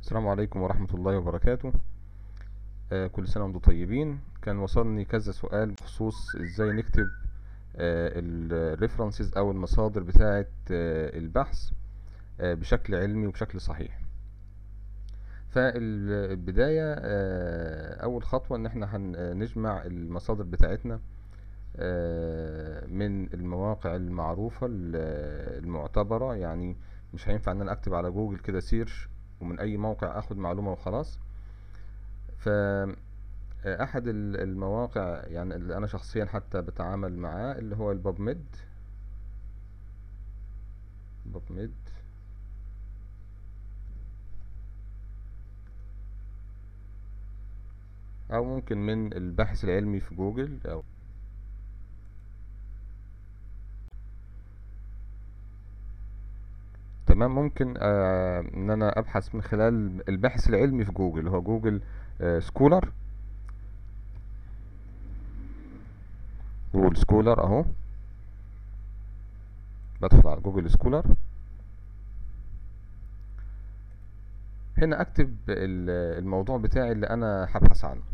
السلام عليكم ورحمة الله وبركاته آه كل سنة وانتم طيبين كان وصلني كذا سؤال بخصوص ازاي نكتب الريفرنسز او المصادر بتاعة آه البحث آه بشكل علمي وبشكل صحيح فالبداية آه اول خطوة ان احنا هنجمع المصادر بتاعتنا آه من المواقع المعروفة المعتبرة يعني مش هينفع ان انا اكتب على جوجل كده سيرش ومن اي موقع اخد معلومة وخلاص ف احد المواقع يعني اللي انا شخصيا حتى بتعامل معاه اللي هو الباب ميد باب ميد او ممكن من الباحث العلمي في جوجل او تمام ممكن آه ان انا ابحث من خلال الباحث العلمي في جوجل هو جوجل آه سكولر جوجل سكولر اهو بدخل على جوجل سكولر هنا اكتب الموضوع بتاعي اللي انا هبحث عنه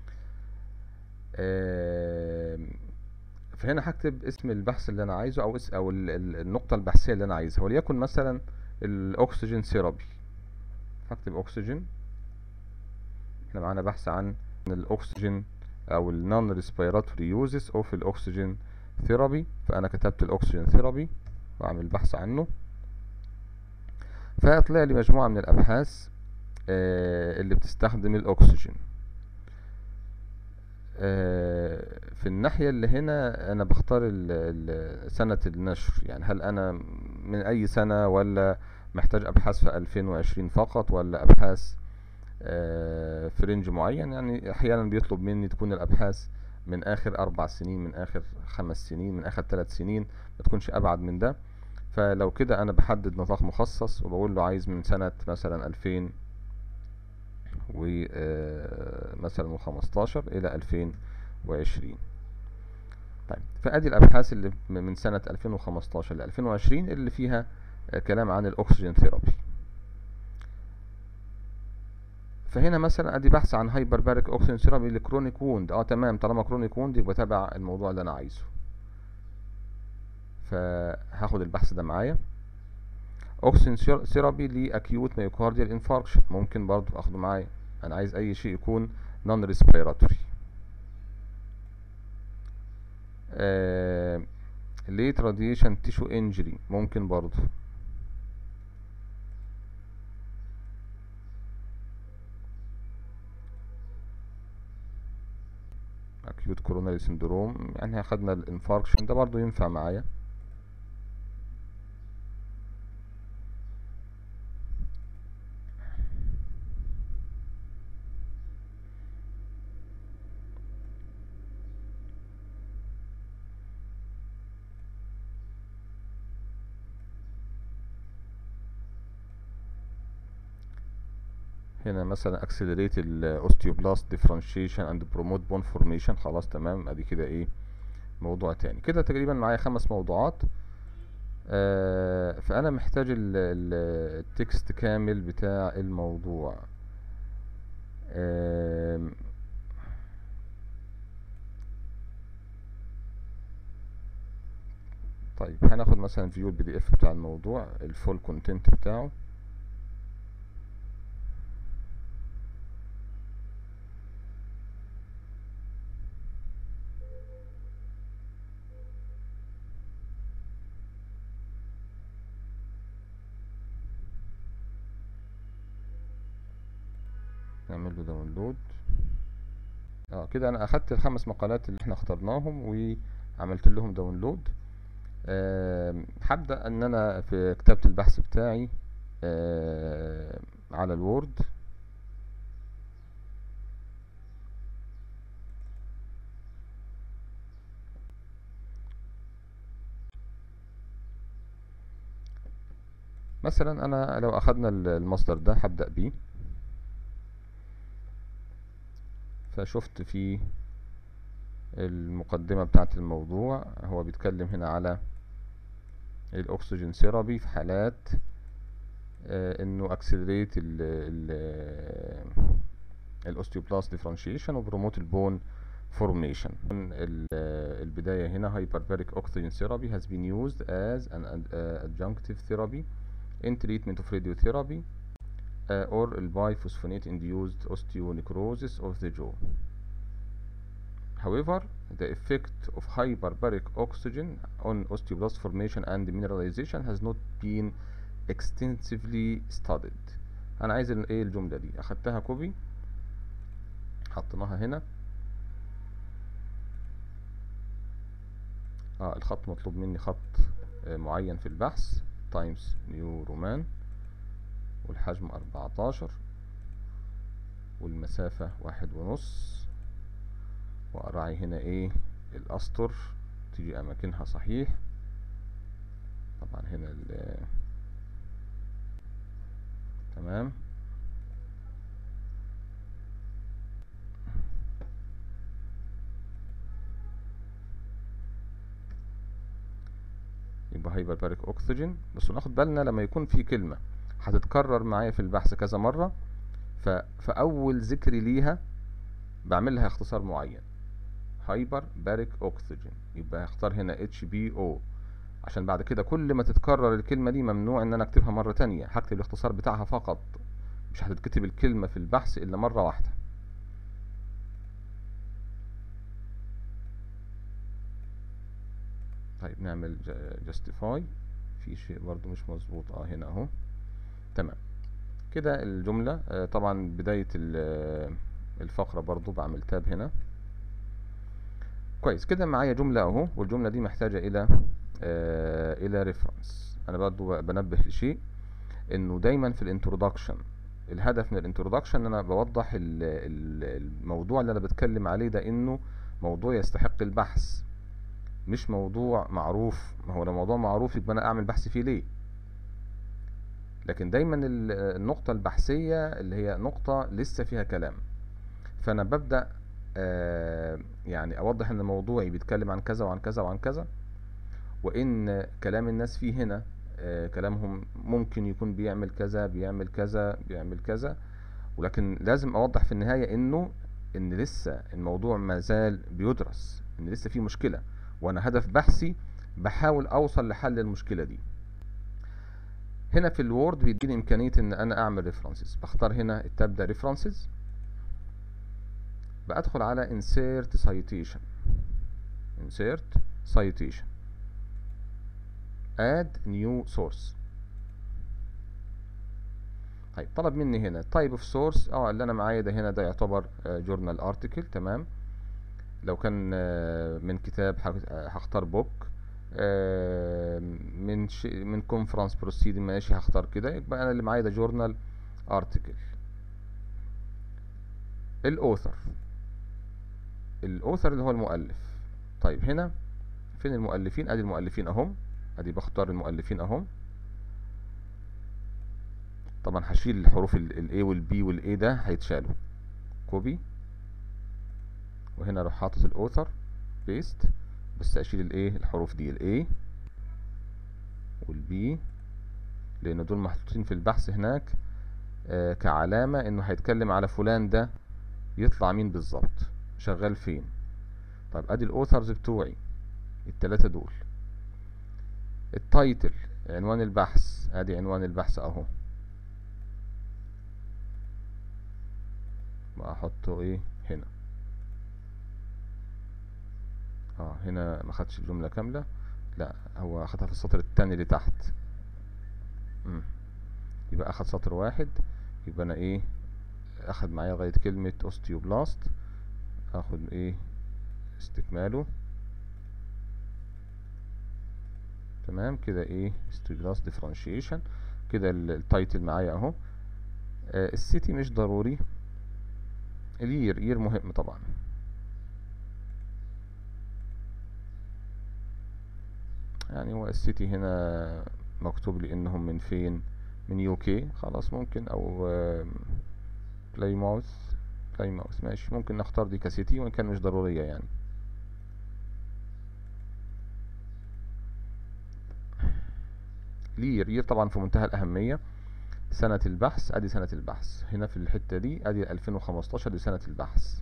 آه فهنا هكتب اسم البحث اللي انا عايزه او اس او النقطة البحثية اللي انا عايزها وليكن مثلا الاكسجين ثيرابي هكتب اكسجين احنا معانا بحث عن الاكسجين او النون ريسبيراتوري يوزز اوف الاكسجين ثيرابي فانا كتبت الاكسجين ثيرابي واعمل بحث عنه فطلع لي مجموعة من الابحاث آه اللي بتستخدم الاكسجين في الناحية اللي هنا أنا بختار سنة النشر يعني هل أنا من أي سنة ولا محتاج أبحاث في 2020 فقط ولا أبحاث في رينج معين يعني أحيانا بيطلب مني تكون الأبحاث من آخر أربع سنين من آخر خمس سنين من آخر ثلاث سنين ما تكونش أبعد من ده فلو كده أنا بحدد نطاق مخصص وبقول له عايز من سنة مثلا 2000 ومثلا من 15 الى 2020 طيب فادي الابحاث اللي من سنة 2015 ل 2020 اللي فيها كلام عن الاكسجين ثيرابي فهنا مثلا ادي بحث عن هايبر باريك اوكسجين ثيرابي لكرونيك ووند اه تمام طالما كرونيك ووند يبقى تابع الموضوع اللي انا عايزه فهاخد البحث ده معايا اوكسجين ثيرابي لاكيوت مايوكارديال انفاركشن ممكن برضو اخده معايا انا عايز اي شيء يكون نون ريسبيراتوري آه ليت راديشن تيشو انجري ممكن برضو اكيوت كوروناري سندروم يعني اخدنا الانفاركشن ده برضو ينفع معايا هنا مثلا accelerate ال osteoblast differentiation and promote bone formation خلاص تمام ادي كده ايه موضوع تاني كده تقريبا معايا خمس موضوعات آه فانا محتاج التكست كامل بتاع الموضوع آه طيب هناخد مثلا فيو البي دي اف بتاع الموضوع الفول كونتنت بتاعه نعمل له داونلود اه كده انا اخدت الخمس مقالات اللي احنا اخترناهم وعملت لهم داونلود أه هبدأ ان انا في كتابة البحث بتاعي أه على الوورد مثلا انا لو اخدنا المصدر ده هبدأ بيه فشفت في المقدمة بتاعت الموضوع هو بيتكلم هنا على الأكسجين ثيرابي في حالات آه، انه accelerate ال ال الاوستيوبلاست differentiation وبروموت البون formation ال- البداية هنا hyperbaric oxygen therapy has been used as an ad- uh, adjunctive therapy in treatment of radiotherapy uh, or biphosphonate induced osteonecrosis of the jaw. However, the effect of hyperbaric oxygen on osteoblast formation and mineralization has not been extensively studied. أنا عايز ال- إيه الجملة دي أخدتها كوبي حطيناها هنا اه الخط مطلوب مني خط آه، معين في البحث تايمز نيو رومان والحجم 14 والمسافة واحد ونص وأراعي هنا ايه الأسطر تيجي أماكنها صحيح طبعا هنا ال تمام يبقى هايبرباريك اوكسجين بس ناخد بالنا لما يكون في كلمة هتتكرر معايا في البحث كذا مرة ف... فأول ذكري ليها بعمل لها اختصار معين هايبر باريك اوكسجين يبقى هختار هنا اتش بي او عشان بعد كده كل ما تتكرر الكلمة دي ممنوع ان انا اكتبها مرة تانية هكتب الاختصار بتاعها فقط مش هتتكتب الكلمة في البحث الا مرة واحدة طيب نعمل جاستيفاي في شيء برضو مش مظبوط اه هنا اهو تمام كده الجملة آه طبعا بداية ال- الفقرة برضو بعمل تاب هنا كويس كده معايا جملة اهو والجملة دي محتاجة الى آه الى ريفرنس انا برضو بنبه لشيء انه دايما في الانترودكشن الهدف من الانترودكشن ان انا بوضح ال- ال- الموضوع اللي انا بتكلم عليه ده انه موضوع يستحق البحث مش موضوع معروف ما هو لو موضوع معروف يبقى انا اعمل بحث فيه ليه لكن دايما ال- النقطة البحثية اللي هي نقطة لسه فيها كلام فانا ببدأ آه، يعني اوضح ان موضوعي بيتكلم عن كذا وعن كذا وعن كذا وان كلام الناس فيه هنا آه، كلامهم ممكن يكون بيعمل كذا بيعمل كذا بيعمل كذا ولكن لازم اوضح في النهاية انه ان لسه الموضوع ما زال بيدرس ان لسه في مشكلة وانا هدف بحثي بحاول اوصل لحل المشكلة دي هنا في الوورد بيديني امكانية ان انا اعمل ريفرنسز بختار هنا التاب ده ريفرنسز بدخل على insert citation insert citation add new source طيب طلب مني هنا type of source اه اللي انا معايا ده هنا ده يعتبر جورنال ارتكل تمام لو كان آه، من كتاب هخ- آه، هختار بوك من ش... من كونفرنس بروسيدنج ماشي هختار كده يبقى انا اللي معايا ده جورنال ارتكل الاوثر الاوثر اللي هو المؤلف طيب هنا فين المؤلفين ادي المؤلفين اهم ادي بختار المؤلفين اهم طبعا هشيل الحروف ال A وال B وال A ده هيتشالوا كوبي وهنا اروح حاطط الاوثر بيست بس اشيل الايه الحروف دي الاي والبي لان دول محطوطين في البحث هناك آه كعلامة انه هيتكلم على فلان ده يطلع مين بالظبط شغال فين طيب ادي الاوثرز بتوعي التلاتة دول التايتل عنوان البحث ادي عنوان البحث اهو بقى احطه ايه هنا اه هنا ما خدش الجملة كاملة لا هو اخدها في السطر التاني اللي تحت مم. يبقى اخد سطر واحد يبقى انا ايه اخد معايا لغاية كلمة اوستيوبلاست اخد ايه استكماله تمام كده ايه اوستيوبلاست ديفرنشيشن كده ال- التايتل معايا اهو آه السيتي مش ضروري الير ير مهم طبعا يعني هو السيتي هنا مكتوب لي انهم من فين من يو كي خلاص ممكن او بلاي ماوث بلاي ماوث ماشي ممكن نختار دي كسيتي وان كان مش ضرورية يعني لير ير طبعا في منتهى الأهمية سنة البحث ادي سنة البحث هنا في الحتة دي ادي 2015 دي سنة البحث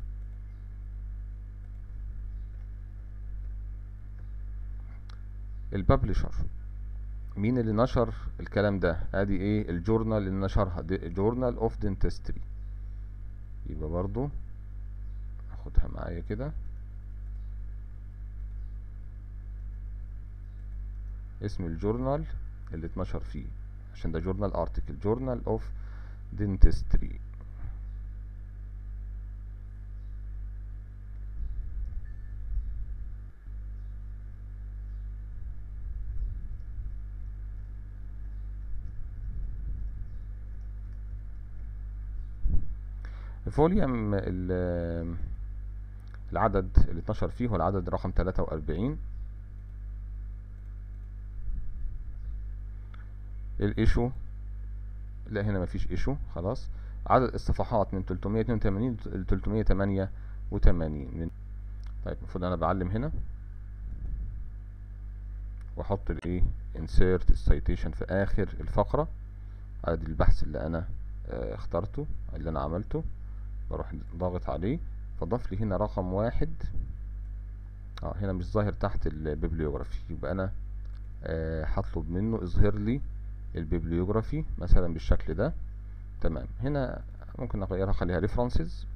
الببلشر مين اللي نشر الكلام ده ادي ايه الجورنال اللي نشرها جورنال اوف دنتستري يبقى برضو اخدها معايا كده اسم الجورنال اللي اتنشر فيه عشان ده جورنال ارتكل جورنال اوف دنتستري فوليوم العدد اللي اتنشر فيه هو العدد رقم 43 الايشو لا هنا مفيش ايشو خلاص عدد الصفحات من 382 ل 388 من طيب المفروض انا بعلم هنا واحط الايه insert السيتيشن في اخر الفقرة ادي البحث اللي انا اه اخترته اللي انا عملته بروح ضاغط عليه فضاف لي هنا رقم واحد اه هنا مش ظاهر تحت البيبليوجرافي يبقى انا آه هطلب منه اظهر لي البيبليوجرافي مثلا بالشكل ده تمام هنا ممكن اغيرها اخليها ريفرنسز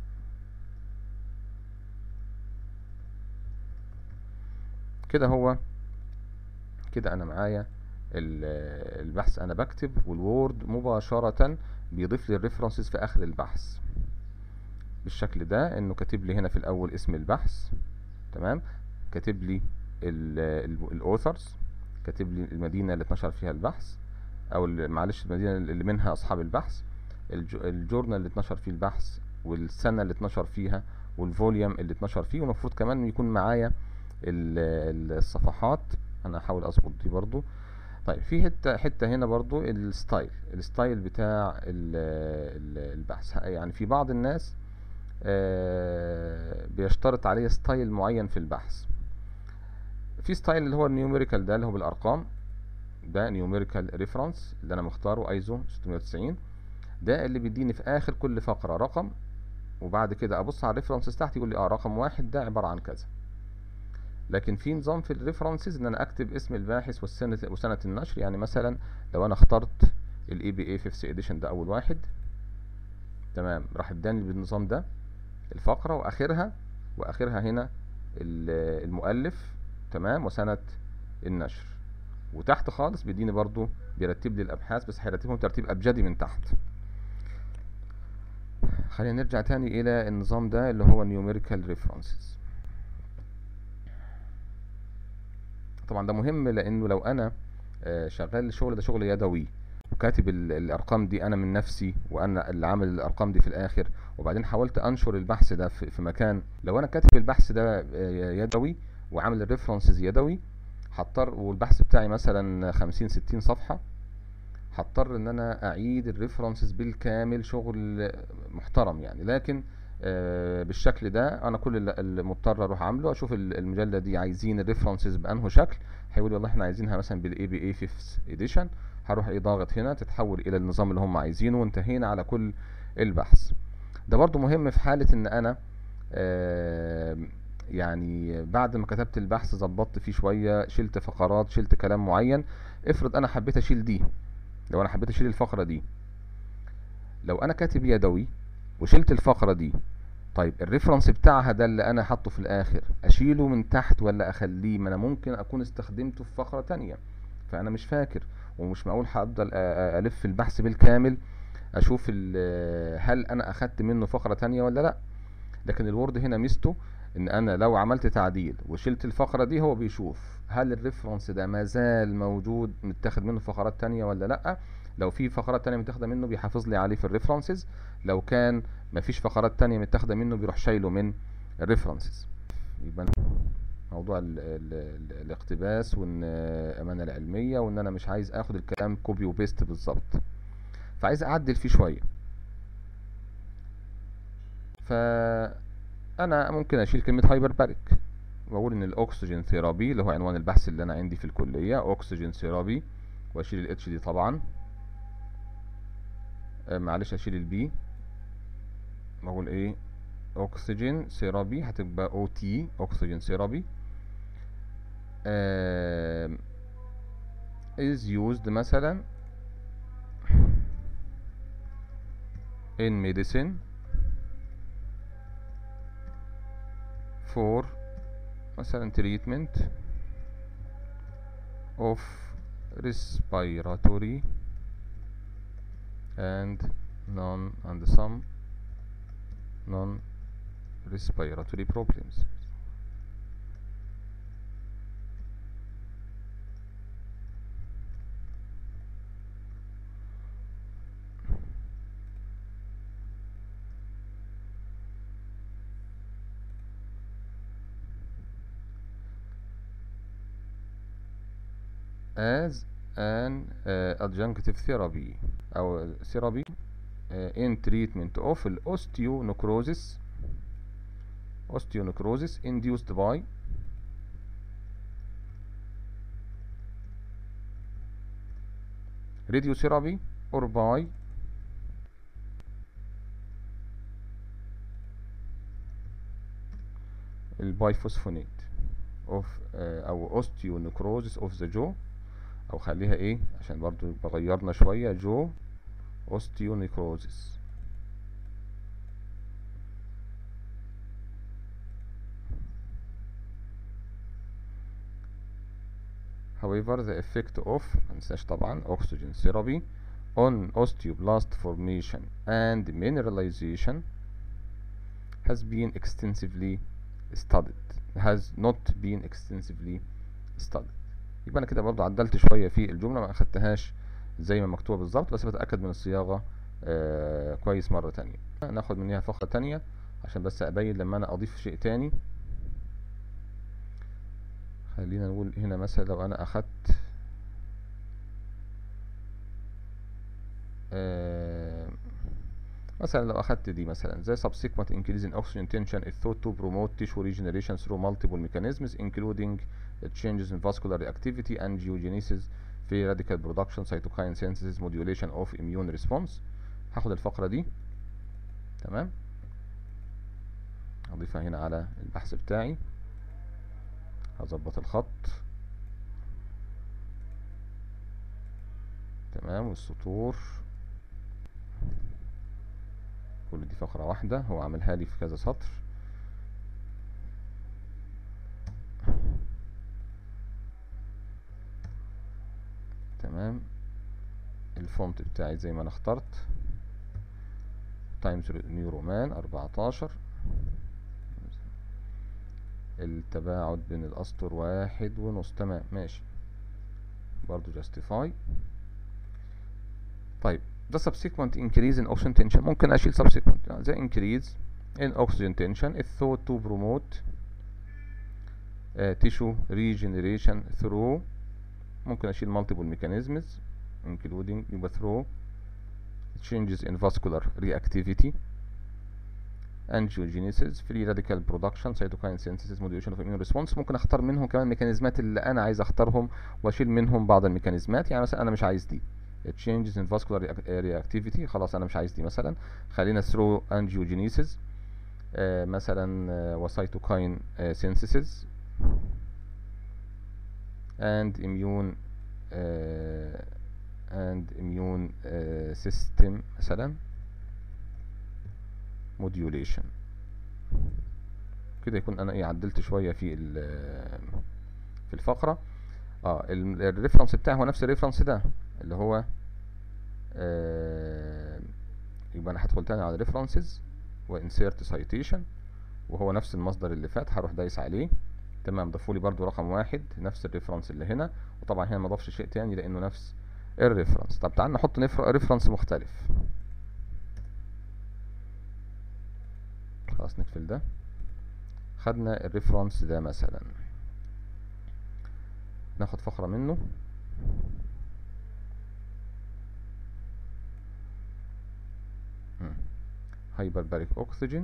كده هو كده انا معايا البحث انا بكتب والوورد مباشرة بيضيف لي الريفرنسز في اخر البحث بالشكل ده انه كاتب لي هنا في الاول اسم البحث تمام كاتب لي الاوثرز كاتب لي المدينة اللي اتنشر فيها البحث او معلش المدينة اللي منها اصحاب البحث الجورنال اللي اتنشر فيه البحث والسنة اللي اتنشر فيها والفوليوم اللي اتنشر فيه والمفروض كمان يكون معايا الصفحات انا هحاول اظبط دي برضو طيب في حته حته هنا برضو الستايل الستايل بتاع البحث يعني في بعض الناس بيشترط عليه ستايل معين في البحث في ستايل اللي هو النيوميريكال ده اللي هو بالارقام ده نيوميريكال ريفرنس اللي انا مختاره ايزو 690 ده اللي بيديني في اخر كل فقره رقم وبعد كده ابص على الريفرنسز تحت يقول لي اه رقم واحد ده عباره عن كذا لكن في نظام في الريفرنسز ان انا اكتب اسم الباحث والسنه وسنه النشر يعني مثلا لو انا اخترت الاي بي اي 5 اديشن ده اول واحد تمام راح اداني بالنظام ده الفقره واخرها واخرها هنا المؤلف تمام وسنه النشر وتحت خالص بيديني برضو بيرتب لي الابحاث بس هيرتبهم ترتيب ابجدي من تحت خلينا نرجع تاني الى النظام ده اللي هو numerical references طبعا ده مهم لانه لو انا شغال الشغل ده شغل يدوي وكاتب الارقام دي انا من نفسي وانا اللي عامل الارقام دي في الاخر وبعدين حاولت انشر البحث ده في مكان لو انا كاتب البحث ده يدوي وعامل الريفرنسز يدوي هضطر والبحث بتاعي مثلا خمسين ستين صفحة هضطر ان انا اعيد الريفرنسز بالكامل شغل محترم يعني لكن آه بالشكل ده انا كل اللي مضطر اروح عامله اشوف المجلة دي عايزين الريفرنسز بانه شكل هيقول والله احنا عايزينها مثلا بالاي بي اي 5 اديشن هروح ايه ضاغط هنا تتحول الى النظام اللي هم عايزينه وانتهينا على كل البحث ده برضو مهم في حالة ان انا آه يعني بعد ما كتبت البحث ظبطت فيه شوية شلت فقرات شلت كلام معين افرض انا حبيت اشيل دي لو انا حبيت اشيل الفقرة دي لو انا كاتب يدوي وشلت الفقرة دي طيب الريفرنس بتاعها ده اللي انا حاطه في الاخر اشيله من تحت ولا اخليه ما انا ممكن اكون استخدمته في فقرة تانية فانا مش فاكر ومش معقول هفضل الف البحث بالكامل اشوف هل انا اخدت منه فقرة تانية ولا لا لكن الوورد هنا ميزته ان انا لو عملت تعديل وشلت الفقرة دي هو بيشوف هل الريفرنس ده مازال موجود متاخد منه فقرات تانية ولا لا لو في فقرات تانية متاخدة منه بيحافظ لي عليه في الريفرنسز لو كان مفيش فقرات تانية متاخدة منه بيروح شايله من الريفرنسز يبقى موضوع ال ال ال الاقتباس وان الامانه العلميه وان انا مش عايز اخد الكلام كوبي وبيست بالظبط فعايز اعدل فيه شويه فانا ممكن اشيل كلمه هايبرباريك واقول ان الاكسجين ثيرابي اللي هو عنوان البحث اللي انا عندي في الكليه اكسجين ثيرابي واشيل الاتش دي طبعا آه معلش اشيل البي بقول ايه oxygen therapy هتبقى OT oxygen therapy آه is used مثلا in medicine for مثلا treatment of respiratory and non and some non respiratory problems as an uh, adjunctive therapy أو therapy uh, in treatment of osteonecrosis osteonecrosis induced by radiotherapy or by البايفوسفونات of uh, أو osteonecrosis of the jaw او خليها ايه عشان برضو بغيرنا شوية جو osteonecrosis however the effect of منساش طبعا oxygen therapy on osteoblast formation and mineralization has been extensively studied has not been extensively studied يبقى انا كده برضو عدلت شوية في الجملة ما اخدتهاش زي ما مكتوبة بالظبط بس بتأكد من الصياغة آه كويس مرة تانية ناخد منها فقرة تانية عشان بس ابين لما انا اضيف شيء تاني خلينا نقول هنا مثلا لو انا اخدت آه مثلا لو اخدت دي مثلا زي subsequent increase in oxygen tension is thought to promote tissue regeneration through multiple mechanisms including changes in vascular reactivity angiogenesis free radical production cytokine synthesis modulation of immune response هاخد الفقرة دي تمام هضيفها هنا على البحث بتاعي هظبط الخط تمام والسطور كل دي فقرة واحدة هو عاملها لي في كذا سطر تمام الفونت بتاعي زي ما انا اخترت تايمز نيو رومان 14 التباعد بين الاسطر واحد ونص تمام ماشي برضو جاستيفاي طيب the subsequent increase in oxygen tension ممكن اشيل subsequent يعني the increase in oxygen tension is thought to promote uh, tissue regeneration through ممكن اشيل multiple mechanisms including يبقى through changes in vascular reactivity angiogenesis free radical production cytokine synthesis modulation of immune response ممكن اختار منهم كمان الميكانيزمات اللي انا عايز اختارهم واشيل منهم بعض الميكانيزمات يعني مثلا انا مش عايز دي changes in vascular reactivity خلاص انا مش عايز دي مثلا خلينا through angiogenesis آه مثلا آه وcytokine آه synthesis and immune آه and immune آه system مثلا modulation كده يكون انا ايه عدلت شوية في في الفقرة اه الريفرنس بتاعي هو نفس الريفرنس ده اللي هو آه يبقى انا هدخل تاني على ريفرنسز وانسيرت سايتيشن وهو نفس المصدر اللي فات هروح دايس عليه تمام ضافولي برضو رقم واحد نفس الريفرنس اللي هنا وطبعا هنا ما ضافش شيء تاني لانه نفس الريفرنس طب تعال نحط ريفرنس مختلف خلاص نقفل ده خدنا الريفرنس ده مثلا ناخد فقرة منه hyperbaric oxygen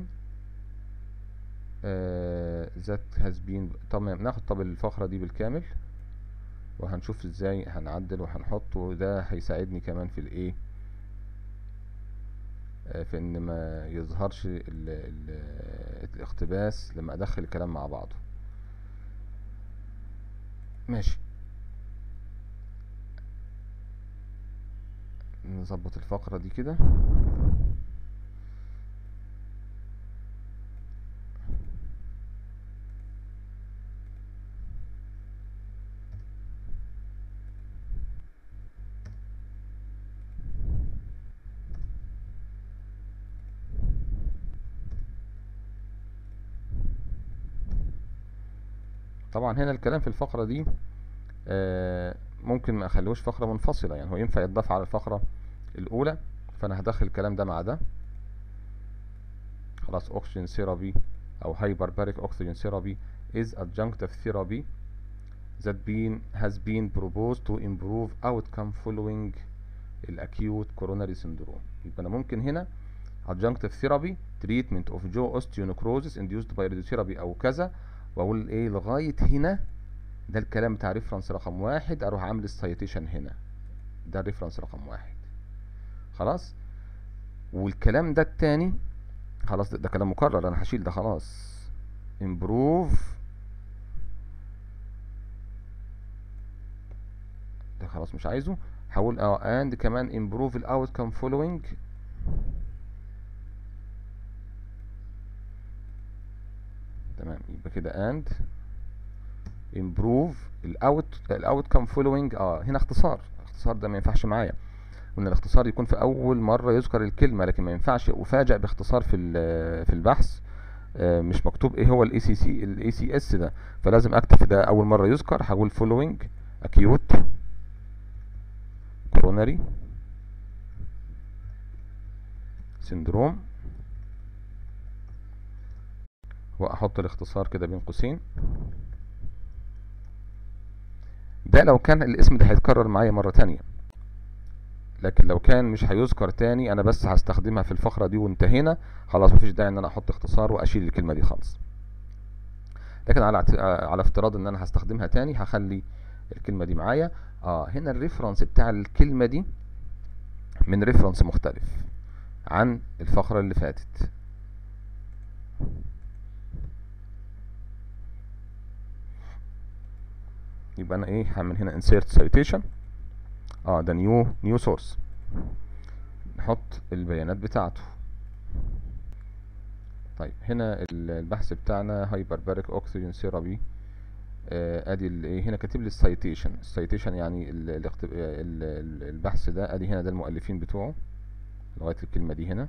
uh, that has been تمام ناخد طب الفقرة دي بالكامل وهنشوف ازاي هنعدل وهنحط وده هيساعدني كمان في الايه آه، في ان ما يظهرش ال ال الاقتباس لما ادخل الكلام مع بعضه ماشي نظبط الفقرة دي كده طبعا هنا الكلام في الفقرة دي آه، ممكن ما اخليهوش فقرة منفصلة يعني هو ينفع يتضاف على الفقرة الاولى فانا هدخل الكلام ده مع ده خلاص oxygen therapy او hyperbaric oxygen therapy is adjunctive therapy that been has been proposed to improve outcome following acute coronary syndrome يبقى انا ممكن هنا adjunctive therapy treatment of jaw osteonecrosis induced by radiotherapy او كذا واقول ايه لغاية هنا ده الكلام بتاع ريفرنس رقم واحد اروح عامل السيتيشن هنا ده الريفرنس رقم واحد خلاص والكلام ده التاني خلاص ده, ده كلام مكرر انا هشيل ده خلاص improve ده خلاص مش عايزه هقول اه and كمان improve ال outcome following تمام يبقى كده and improve الاوت الاوتكم فولوينج اه هنا اختصار اختصار ده ما ينفعش معايا وان الاختصار يكون في اول مره يذكر الكلمه لكن ما ينفعش افاجئ باختصار في في البحث آه مش مكتوب ايه هو الاي سي سي الاي سي اس ده فلازم اكتب ده اول مره يذكر هقول فولوينج اكيوت كوروناري سندروم واحط الاختصار كده بين قوسين ده لو كان الاسم ده هيتكرر معايا مرة تانية لكن لو كان مش هيذكر تاني انا بس هستخدمها في الفقرة دي وانتهينا خلاص مفيش داعي ان انا احط اختصار واشيل الكلمة دي خالص لكن على على افتراض ان انا هستخدمها تاني هخلي الكلمة دي معايا اه هنا الريفرنس بتاع الكلمة دي من ريفرنس مختلف عن الفقرة اللي فاتت يبقى انا ايه هعمل هنا insert citation اه ده new new source نحط البيانات بتاعته طيب هنا البحث بتاعنا hyperbaric oxygen therapy آه ادي ايه هنا كاتب لي السايتيشن السايتيشن يعني ال ال البحث ده ادي هنا ده المؤلفين بتوعه لغايه الكلمه دي هنا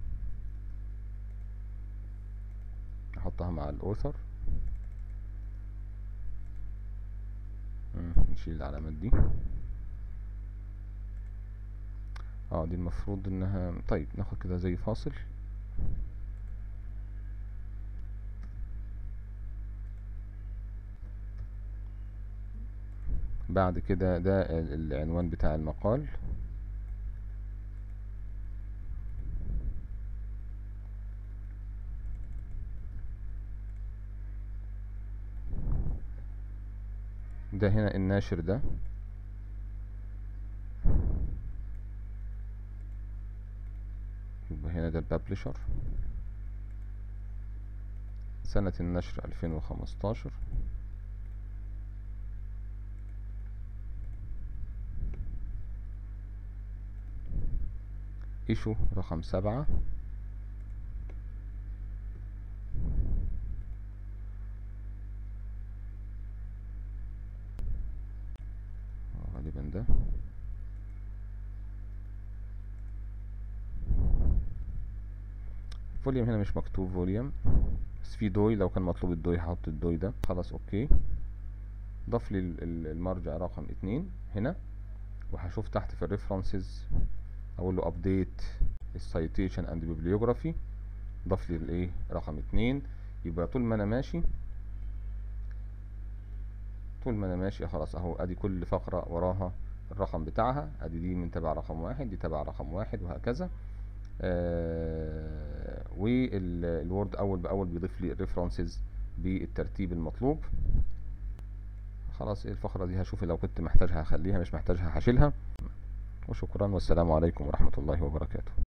احطها مع الاوثر نشيل العلامات دي اه دي المفروض انها طيب ناخد كده زي فاصل بعد كده ده العنوان بتاع المقال ده هنا الناشر ده يبقى هنا ده البابلشر سنة النشر ألفين وخمستاشر ايشو رقم سبعة غالبا ده فوليوم هنا مش مكتوب فوليوم بس في دوي لو كان مطلوب الدوي هحط الدوي ده خلاص اوكي ضاف لي المرجع رقم اتنين هنا وهشوف تحت في الريفرنسز اقول له ابديت السايتيشن اند بيبليوجرافي ضاف لي الايه رقم اتنين يبقى طول ما انا ماشي طول ما انا ماشي خلاص اهو ادي كل فقرة وراها الرقم بتاعها ادي دي من تبع رقم واحد دي تبع رقم واحد وهكذا آه والوورد اول باول بيضيف لي الريفرنسز بالترتيب المطلوب خلاص الفقرة دي هشوف لو كنت محتاجها هخليها مش محتاجها هشيلها وشكرا والسلام عليكم ورحمة الله وبركاته